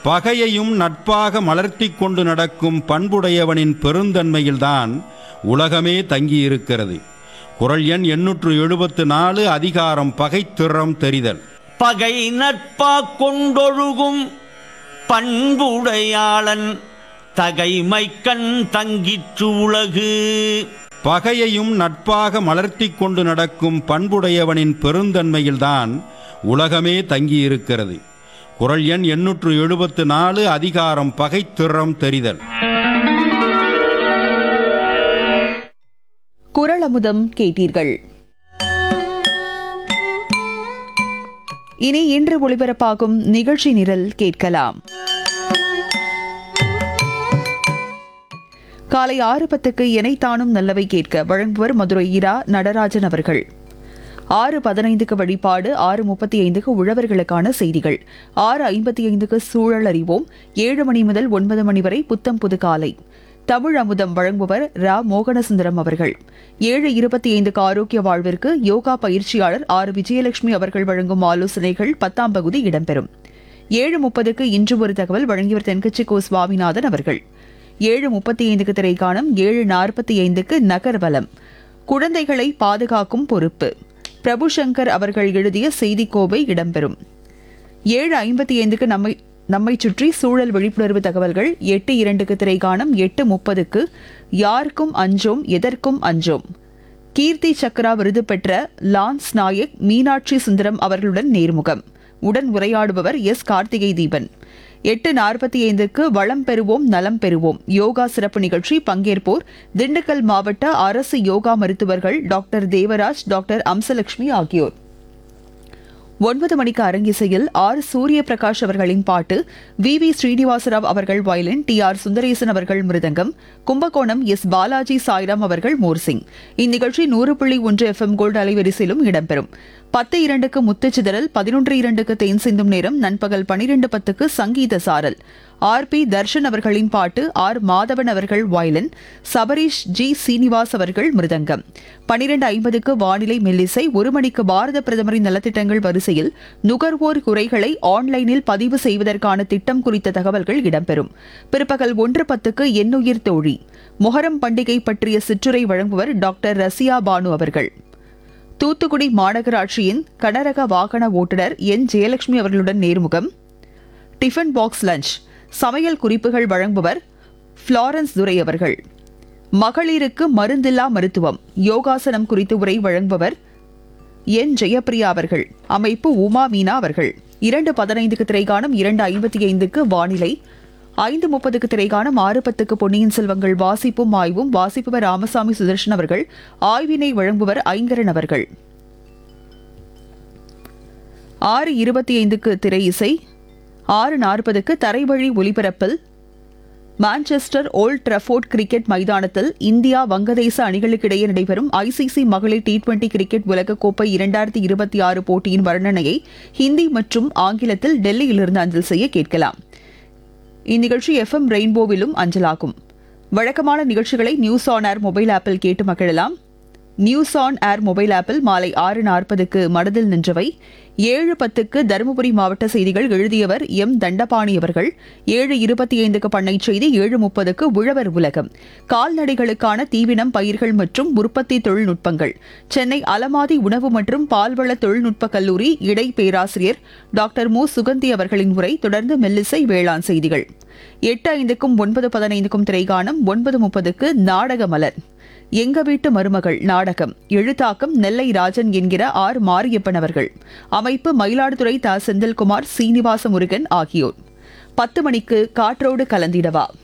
பகையையும் நட்பாக மலர்த்திக் கொண்டு நடக்கும் பண்புடையவனின் பெருந்தன்மையில்தான் உலகமே தங்கியிருக்கிறது குரல் எண் எண்ணூற்று எழுபத்து நாலு அதிகாரம் பகைத்திறம் தெரிதல் பகை நட்பா கொண்டொழுகும் பண்புடையாளன் தகைமைக்கண் தங்கிற்று உலகு பகையையும் நட்பாக மலர்த்திக் கொண்டு நடக்கும் பண்புடையவனின் பெருந்தன்மையில்தான் உலகமே தங்கியிருக்கிறது குரல் எண் எண்ணூற்று எழுபத்து நாலு அதிகாரம் பகைத்திறம் தெரிதல் குரல் அமுதம் கேட்டீர்கள் இனி இன்று ஒளிபரப்பாகும் நிகழ்ச்சி நிரல் கேட்கலாம் காலை ஆறு பத்துக்கு இணைத்தானும் நல்லவை கேட்க வழங்குவர் மதுரை இரா நடராஜன் அவர்கள் ஆறு பதினைந்துக்கு வழிபாடு ஆறு முப்பத்தி ஐந்துக்கு உழவர்களுக்கான செய்திகள் ஆறு ஐம்பத்தி ஐந்துக்கு சூழல் அறிவோம் ஏழு மணி முதல் ஒன்பது மணி வரை புத்தம் புது காலை தமிழ் அமுதம் வழங்குபவர் ரா மோகனசுந்தரம் அவர்கள் ஏழு இருபத்தி ஐந்துக்கு ஆரோக்கிய வாழ்விற்கு யோகா பயிற்சியாளர் ஆர் விஜயலட்சுமி அவர்கள் வழங்கும் ஆலோசனைகள் பத்தாம் பகுதி இடம்பெறும் ஏழு முப்பதுக்கு இன்று ஒரு தகவல் வழங்கியவர் தென்கட்சி கோ சுவாமிநாதன் அவர்கள் ஏழு முப்பத்தி ஐந்துக்கு திரைக்காணம் ஏழு நாற்பத்தி ஐந்துக்கு நகர்வலம் குழந்தைகளை பாதுகாக்கும் பொறுப்பு பிரபு சங்கர் அவர்கள் எழுதிய செய்திக்கோவை இடம்பெறும் ஏழு ஐம்பத்தி ஐந்துக்கு நம்மை நம்மை சுற்றி சூழல் விழிப்புணர்வு தகவல்கள் எட்டு இரண்டுக்கு திரைக்காணம் எட்டு முப்பதுக்கு யாருக்கும் அஞ்சோம் எதற்கும் அஞ்சோம் கீர்த்தி சக்ரா விருது பெற்ற லான்ஸ் நாயக் மீனாட்சி சுந்தரம் அவர்களுடன் நேர்முகம் உடன் உரையாடுபவர் எஸ் கார்த்திகை தீபன் எட்டு நாற்பத்தி ஐந்துக்கு வளம் பெறுவோம் நலம் பெறுவோம் யோகா சிறப்பு நிகழ்ச்சி பங்கேற்போர் திண்டுக்கல் மாவட்ட அரசு யோகா மருத்துவர்கள் டாக்டர் தேவராஜ் டாக்டர் அம்சலட்சுமி ஆகியோர் ஒன்பது மணிக்கு அரங்கிசையில் ஆர் சூரிய பிரகாஷ் அவர்களின் பாட்டு வி வி ஸ்ரீனிவாசராவ் அவர்கள் வயலின் டி ஆர் சுந்தரேசன் அவர்கள் மிருதங்கம் கும்பகோணம் எஸ் பாலாஜி சாய்ராம் அவர்கள் மோர்சிங் இந்நிகழ்ச்சி நூறு புள்ளி ஒன்று எஃப்எம் கோல்டு அலைவரிசையிலும் இடம்பெறும் பத்து இரண்டுக்கு முத்துச்சிதறல் பதினொன்று இரண்டுக்கு தேன் சிந்தும் நேரம் நண்பகல் பனிரெண்டு பத்துக்கு சங்கீத சாரல் ஆர் பி தர்ஷன் அவர்களின் பாட்டு ஆர் மாதவன் அவர்கள் வயலின் சபரீஷ் ஜி சீனிவாஸ் அவர்கள் மிருதங்கம் பனிரெண்டு ஐம்பதுக்கு வானிலை மெல்லிசை ஒரு மணிக்கு பாரத பிரதமரின் நலத்திட்டங்கள் வரிசையில் நுகர்வோர் குறைகளை ஆன்லைனில் பதிவு செய்வதற்கான திட்டம் குறித்த தகவல்கள் இடம்பெறும் பிற்பகல் ஒன்று பத்துக்கு எண்ணுயிர் தோழி மொஹரம் பண்டிகை பற்றிய சிற்றுரை வழங்குவர் டாக்டர் ரசியா பானு அவர்கள் தூத்துக்குடி மாநகராட்சியின் கனரக வாகன ஓட்டுநர் என் ஜெயலட்சுமி அவர்களுடன் நேர்முகம் டிஃபன் பாக்ஸ் லஞ்ச் சமையல் குறிப்புகள் வழங்குபவர் ஃப்ளாரன்ஸ் துரை அவர்கள் மகளிருக்கு மருந்தில்லா மருத்துவம் யோகாசனம் குறித்து உரை வழங்குபவர் என் ஜெயப்பிரியா அவர்கள் அமைப்பு உமா மீனா அவர்கள் இரண்டு பதினைந்துக்கு திரைக்காணம் இரண்டு ஐம்பத்தி ஐந்துக்கு வானிலை ஐந்து முப்பதுக்கு திரைக்காணம் ஆறு பத்துக்கு பொன்னியின் செல்வங்கள் வாசிப்பும் ஆய்வும் வாசிப்பவர் ராமசாமி சுதர்ஷன் அவர்கள் ஆய்வினை வழங்குபவர் ஐங்கரன் அவர்கள் ஆறு இருபத்தி ஐந்துக்கு திரை இசை ஆறு நாற்பதுக்கு தரைவழி ஒலிபரப்பில் மான்செஸ்டர் ஓல்ட் ட்ரஃபோர்ட் கிரிக்கெட் மைதானத்தில் இந்தியா வங்கதேச அணிகளுக்கிடையே நடைபெறும் ஐசிசி மகளிர் டி டுவெண்டி கிரிக்கெட் உலகக்கோப்பை இரண்டாயிரத்தி இருபத்தி ஆறு போட்டியின் வர்ணனையை ஹிந்தி மற்றும் ஆங்கிலத்தில் டெல்லியிலிருந்து அஞ்சல் செய்ய கேட்கலாம் இந்நிகழ்ச்சி எஃப்எம் ரெயின்போவிலும் அஞ்சலாகும் வழக்கமான நிகழ்ச்சிகளை நியூஸ் ஆன் ஏர் மொபைல் ஆப்பில் கேட்டு மகிழலாம் நியூஸ் ஆன் ஏர் மொபைல் ஆப்பில் மாலை ஆறு நாற்பதுக்கு மனதில் நின்றவை ஏழு பத்துக்கு தருமபுரி மாவட்ட செய்திகள் எழுதியவர் எம் தண்டபாணி அவர்கள் ஏழு இருபத்தி ஐந்துக்கு பண்ணை செய்தி ஏழு முப்பதுக்கு உழவர் உலகம் கால்நடைகளுக்கான தீவினம் பயிர்கள் மற்றும் உற்பத்தி தொழில்நுட்பங்கள் சென்னை அலமாதி உணவு மற்றும் பால்வள தொழில்நுட்ப கல்லூரி இடை பேராசிரியர் டாக்டர் மு சுகந்தி அவர்களின் உரை தொடர்ந்து மெல்லிசை வேளாண் செய்திகள் எட்டு ஐந்துக்கும் ஒன்பது பதினைந்துக்கும் திரைகாணம் ஒன்பது முப்பதுக்கு நாடக மலர் எங்க வீட்டு மருமகள் நாடகம் எழுத்தாக்கம் நெல்லை ராஜன் என்கிற ஆர் மாரியப்பன் அவர்கள் அமைப்பு மயிலாடுதுறை த செந்தில்குமார் சீனிவாச முருகன் ஆகியோர் பத்து மணிக்கு காற்றோடு கலந்திடவா